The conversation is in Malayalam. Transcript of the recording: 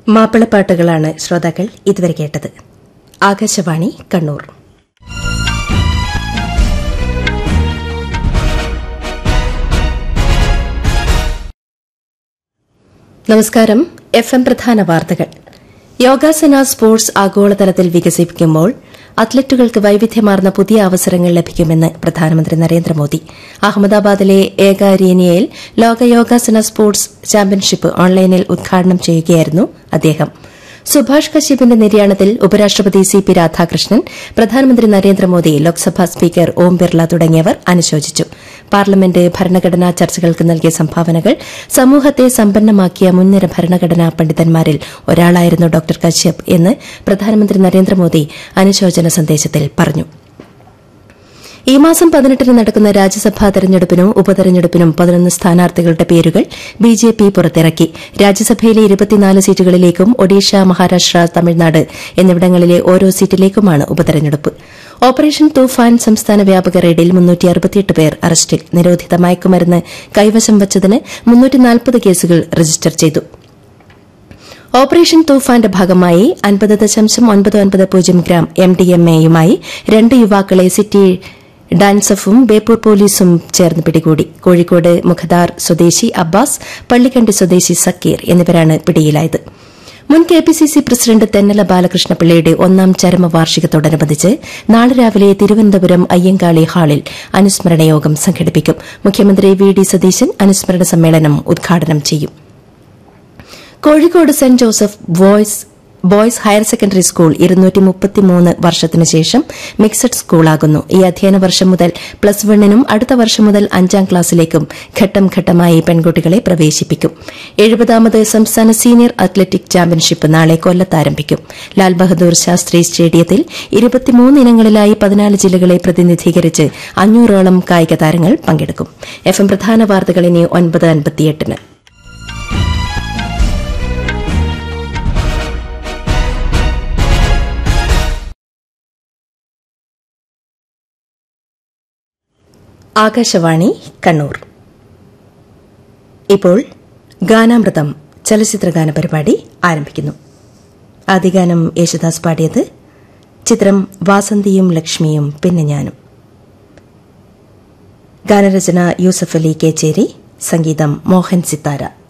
മാപ്പിളപ്പാട്ടുകളാണ് ശ്രോതാക്കൾ ഇതുവരെ കേട്ടത് ആകാശവാണി കണ്ണൂർ നമസ്കാരം എഫ് എം പ്രധാന വാർത്തകൾ യോഗാസന സ്പോർട്സ് ആഗോളതലത്തിൽ വികസിപ്പിക്കുമ്പോൾ അത്ലറ്റുകൾക്ക് വൈവിധ്യമാർന്ന പുതിയ അവസരങ്ങൾ ലഭിക്കുമെന്ന് പ്രധാനമന്ത്രി നരേന്ദ്രമോദി അഹമ്മദാബാദിലെ ഏക അരീനയിൽ ലോക യോഗാസന സ്പോർട്സ് ചാമ്പ്യൻഷിപ്പ് ഓൺലൈനിൽ ഉദ്ഘാടനം ചെയ്യുകയായിരുന്നു അദ്ദേഹം സുഭാഷ് കശ്യപിന്റെ നിര്യാണത്തിൽ ഉപരാഷ്ട്രപതി സി പി രാധാകൃഷ്ണൻ പ്രധാനമന്ത്രി നരേന്ദ്രമോദി ലോക്സഭാ സ്പീക്കർ ഓം ബിർള തുടങ്ങിയവർ അനുശോചിച്ചു പാർലമെന്റ് ഭരണഘടനാ ചർച്ചകൾക്ക് നൽകിയ സംഭാവനകൾ സമൂഹത്തെ സമ്പന്നമാക്കിയ മുൻനിര ഭരണഘടനാ പണ്ഡിതന്മാരിൽ ഒരാളായിരുന്നു ഡോക്ടർ കശ്യപ് എന്ന് പ്രധാനമന്ത്രി നരേന്ദ്രമോദി അനുശോചന സന്ദേശത്തിൽ പറഞ്ഞു ഈ മാസം പതിനെട്ടിന് നടക്കുന്ന രാജ്യസഭാ തെരഞ്ഞെടുപ്പിനും ഉപതെരഞ്ഞെടുപ്പിനും പതിനൊന്ന് സ്ഥാനാർത്ഥികളുടെ പേരുകൾ ബി ജെ പി പുറത്തിറക്കി രാജ്യസഭയിലെ ഇരുപത്തിനാല് സീറ്റുകളിലേക്കും ഒഡീഷ മഹാരാഷ്ട്ര തമിഴ്നാട് എന്നിവിടങ്ങളിലെ ഓരോ സീറ്റിലേക്കുമാണ് ഉപതെരഞ്ഞെടുപ്പ് ഓപ്പറേഷൻ തൂഫാൻ സംസ്ഥാന വ്യാപക റെയ്ഡിൽ പേർ അറസ്റ്റിൽ നിരോധിത മയക്കുമരുന്ന് കൈവശം വച്ചതിന് കേസുകൾ രജിസ്റ്റർ ചെയ്തു ഓപ്പറേഷൻ തൂഫാന്റെ ഭാഗമായി അൻപത് ദശാംശം ഒൻപത് ഒൻപത് പൂജ്യം ഗ്രാം എം ഡി എം എയുമായി രണ്ട് യുവാക്കളെ സിറ്റി ഡാൻസഫും ബേപ്പൂർ പോലീസും ചേർന്ന് പിടികൂടി കോഴിക്കോട് മുഖദാർ സ്വദേശി അബ്ബാസ് പള്ളിക്കണ്ടി സ്വദേശി സക്കീർ എന്നിവരാണ് പിടിയിലായത് മുൻ K P C C president Thennala ബാലകൃഷ്ണപിള്ളയുടെ ഒന്നാം ചരമവാർഷികത്തോടനുബന്ധിച്ച് നാളെ രാവിലെ തിരുവനന്തപുരം അയ്യങ്കാളി ഹാളിൽ അനുസ്മരണ യോഗം സംഘടിപ്പിക്കും മുഖ്യമന്ത്രി വി ഡി സതീശൻ അനുസ്മരണ സമ്മേളനം ഉദ്ഘാടനം ചെയ്യും Kozhikode saint Joseph boys boys higher secondary school വർഷത്തിനു ശേഷം മിക്സഡ് സ്കൂളാകുന്നു ഈ അധ്യയന വർഷം മുതൽ പ്ലസ് വണ്ണിനും അടുത്ത വർഷം മുതൽ അഞ്ചാം ക്ലാസ്സിലേക്കും ഘട്ടം ഘട്ടമായി പെൺകുട്ടികളെ പ്രവേശിപ്പിക്കും എഴുപതാമത് സംസ്ഥാന സീനിയർ അത്ലറ്റിക് ചാമ്പ്യൻഷിപ്പ് നാളെ കൊല്ലത്ത് ആരംഭിക്കും ലാൽ ബഹദൂർ ശാസ്ത്രി സ്റ്റേഡിയത്തിൽ ഇരുപത്തിമൂന്ന് ഇനങ്ങളിലായി പതിനാല് ജില്ലകളെ പ്രതിനിധീകരിച്ച് അഞ്ഞൂറോളം കായിക താരങ്ങൾ പങ്കെടുക്കും എഫ് എം പ്രധാന വാർത്തകൾ ഇനി ഒൻപത് അൻപത്തിയെട്ടിന് ആകാശവാണി കണ്ണൂർ ഇപ്പോൾ ഗാനാമൃതം ചലച്ചിത്രഗാന പരിപാടി ആരംഭിക്കുന്നു ആദ്യഗാനം യേശുദാസ് പാടിയത് ചിത്രം വാസന്തിയും ലക്ഷ്മിയും പിന്നെ ഞാനും ഗാനരചന യൂസഫ് അലി കേച്ചേരി സംഗീതം മോഹൻ സിത്താര